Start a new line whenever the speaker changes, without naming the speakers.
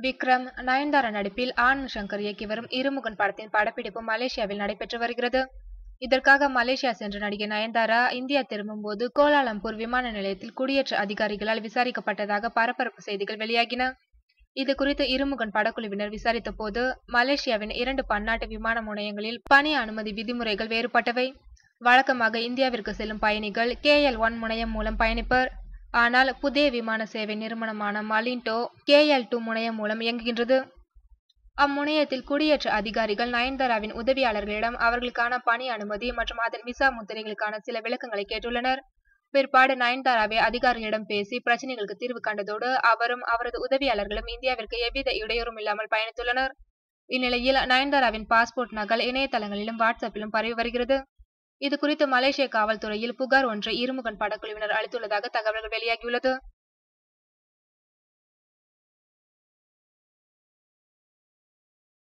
விக்ரம் நயன்தாரா நடிப்பில் ஆனந்த் சங்கர் இயக்கி வரும் இருமுகன் படத்தின் படப்பிடிப்பு மலேசியாவில் நடைபெற்று வருகிறது இதற்காக மலேசியா சென்ற நடிகை நயன்தாரா இந்தியா திரும்பும்போது கோலாலம்பூர் விமான நிலையத்தில் குடியேற்ற அதிகாரிகளால் விசாரிக்கப்பட்டதாக பரபரப்பு செய்திகள் வெளியாகின இது குறித்து இருமுகன் படக்குழுவினர் விசாரித்த போது மலேசியாவின் இரண்டு பன்னாட்டு விமான முனையங்களில் பணி அனுமதி விதிமுறைகள் வேறுபட்டவை வழக்கமாக இந்தியாவிற்கு செல்லும் பயணிகள் கேஎல் ஒன் முனையம் மூலம் பயணிப்பர் ஆனால் புதிய விமான சேவை நிறுவனமான மலிண்டோ கேஎல் டூ முனையம் மூலம் இயங்குகின்றது அம்முனையத்தில் குடியேற்ற அதிகாரிகள் நயன்தாராவின் உதவியாளர்களிடம் அவர்களுக்கான பணி அனுமதி மற்றும் அதன் விசா முத்திரைகளுக்கான சில விளக்கங்களை கேட்டுள்ளனர் பிற்பாடு நயன்தாராவை அதிகாரிகளிடம் பேசி பிரச்சனைகளுக்கு தீர்வு கண்டதோடு அவரும் அவரது உதவியாளர்களும் இந்தியாவிற்கு எவ்வித இடையூறும் இல்லாமல் பயணித்துள்ளனர் இந்நிலையில் நயன்தாராவின் பாஸ்போர்ட் நகல் இணையதளங்களிலும் வாட்ஸ்அப்பிலும் பரவி வருகிறது இது குறித்து மலேசிய காவல்துறையில் புகார் ஒன்றை இருமுகன் படக்குழுவினர் அளித்துள்ளதாக தகவல்கள் வெளியாகியுள்ளது